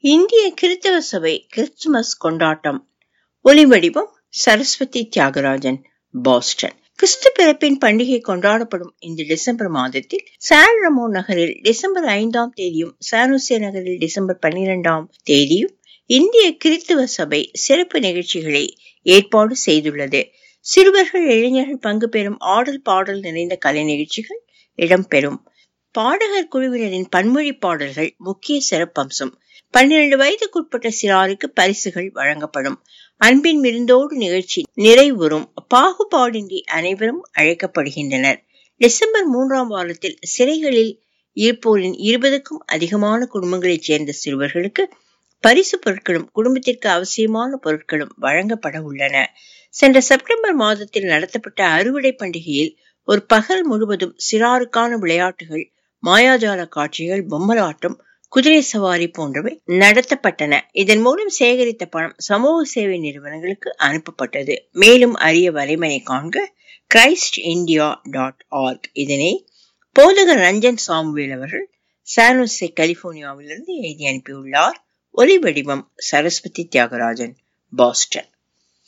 இந்திய கிறித்தவ சபை கிறிஸ்துமஸ் கொண்டாட்டம் ஒலிவடிவம் சரஸ்வதி தியாகராஜன் பாஸ்டன் கிறிஸ்து பிறப்பின் பண்டிகை கொண்டாடப்படும் இந்த டிசம்பர் மாதத்தில் சான் ரமோ நகரில் டிசம்பர் ஐந்தாம் தேதியும் சானுசே நகரில் டிசம்பர் பன்னிரெண்டாம் தேதியும் இந்திய கிறித்துவ சபை சிறப்பு நிகழ்ச்சிகளை ஏற்பாடு செய்துள்ளது சிறுவர்கள் இளைஞர்கள் பங்கு பெறும் ஆடல் பாடல் நிறைந்த கலை நிகழ்ச்சிகள் இடம்பெறும் பாடகர் குழுவினரின் பன்மொழி பாடல்கள் முக்கிய சிறப்பம்சம் பன்னிரண்டு வயதுக்குட்பட்ட சிறாருக்கு பரிசுகள் வழங்கப்படும் அன்பின் விருந்தோடு நிகழ்ச்சி நிறைவுறும் பாகுபாடின்றி அனைவரும் அழைக்கப்படுகின்றனர் டிசம்பர் மூன்றாம் வாரத்தில் சிறைகளில் இருப்போரின் இருபதுக்கும் அதிகமான குடும்பங்களைச் சேர்ந்த சிறுவர்களுக்கு பரிசு பொருட்களும் குடும்பத்திற்கு அவசியமான பொருட்களும் வழங்கப்பட உள்ளன சென்ற செப்டம்பர் மாதத்தில் நடத்தப்பட்ட அறுவடை பண்டிகையில் ஒரு பகல் முழுவதும் சிறாருக்கான விளையாட்டுகள் மாயாஜால காட்சிகள் பொம்மலாட்டம் குதிரை சவாரி போன்றவை நடத்தப்பட்டன இதன் மூலம் சேகரித்த பணம் சமூக சேவை நிறுவனங்களுக்கு அனுப்பப்பட்டது மேலும் அரிய வலைமனை காண்க கிரைஸ்ட் இந்தியா டாட் ஆர்க் இதனை போதகர் ரஞ்சன் சாமுவேல் அவர்கள் சானோசே கலிபோர்னியாவிலிருந்து எழுதி அனுப்பியுள்ளார் ஒலி வடிவம் சரஸ்வதி தியாகராஜன் பாஸ்டன்